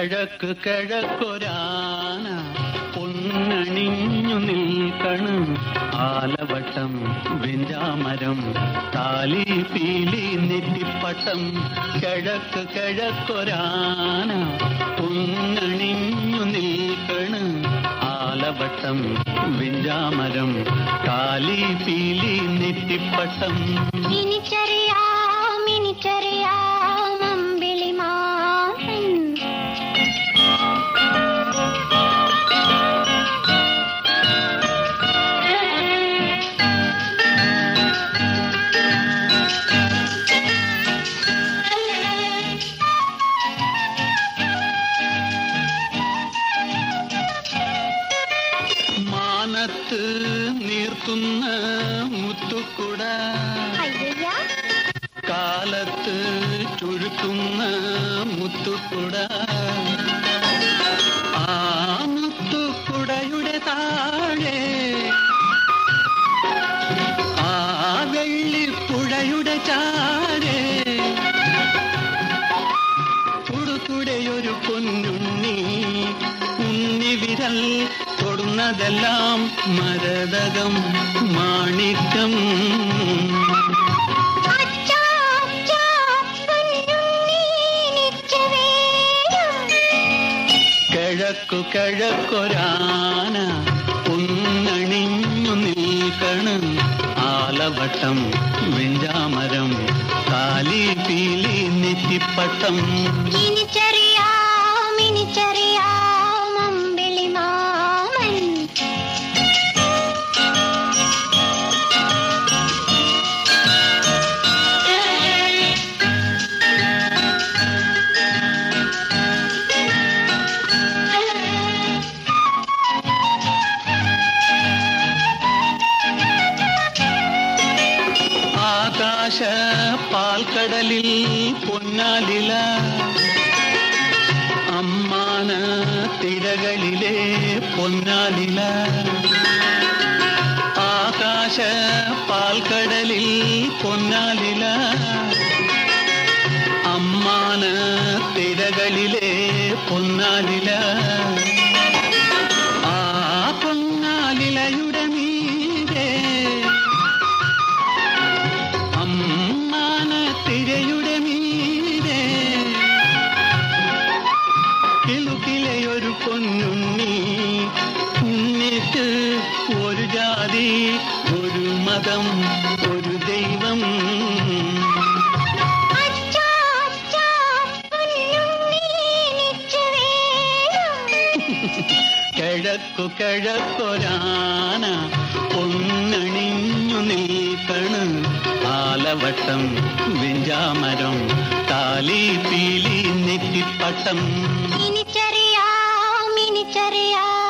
കിഴക്ക് കിഴക്കൊരാന പൊന്നണിഞ്ഞു നിൽക്കണ് ആലവട്ടം വെഞ്ചാമരം താലി പീലി നെറ്റിപ്പട്ടം കിഴക്ക് കിഴക്കൊരാന പൊന്നണിഞ്ഞു നിൽക്കണ് ആലവട്ടം വെഞ്ചാമരം താലി പീലി നെറ്റിപ്പട്ടം എനിക്കറിയാം എനിക്കറിയാം അമ്പിളി മാമൻ മാനത്ത് നീർത്തുന്ന മുത്തുക്കുട അയ്യയ്യ കാലത്ത് ചുരുക്കുന്ന മുത്തുക്കുട ആ മുത്തുക്കുടയുടെ താഴെ ആ വെള്ളിപ്പുഴയുടെ ചാരെ കൊടുത്തുടയൊരു പൊന്നുണ്ണി ഉണ്ണി വിരൽ തൊടുന്നതെല്ലാം മരതകം മാണിക്കം അച്ഛാ അച്ഛാ പൊന്നുണ്ണി നിത്യവേദം കിഴക്കു കിഴക്കൊരാന പൊന്നണിഞ്ഞു നിൽക്കണ് ആലവട്ടം വെഞ്ചാമരം കാലി പീലി നെറ്റിപ്പട്ടം എനിക്കറിയാം എനിക്കറിയാം അമ്പിളി മാമൻ ആകാശ പാൽക്കടലിൽ പൊന്നാലില അമ്മാന തിരകളിലെ പൊന്നാലില ആകാശ പാൽക്കടലിൽ പൊന്നാലില അമ്മാന തിരകളിലെ പൊന്നാലില ആ പൊന്നാലിലയുടെ മീതെ അമ്മാന തിരയുടെ മീതെ കിളുകിലയൊരു പൊന്നുണ്ണി ഉണ്ണിക്ക് ഒരു ജാതി ഒരു മതം ഒരു ദൈവം അച്ഛാ അച്ഛാ പൊന്നുണ്ണി നിത്യവേദം കിഴക്കു കിഴക്കൊരാന പൊന്നണിഞ്ഞു നിൽക്കണ് ആലവട്ടം വെഞ്ചാമരം താലി പീലി നെറ്റിപ്പട്ടം എനിക്കറിയാം എനിക്കറിയാം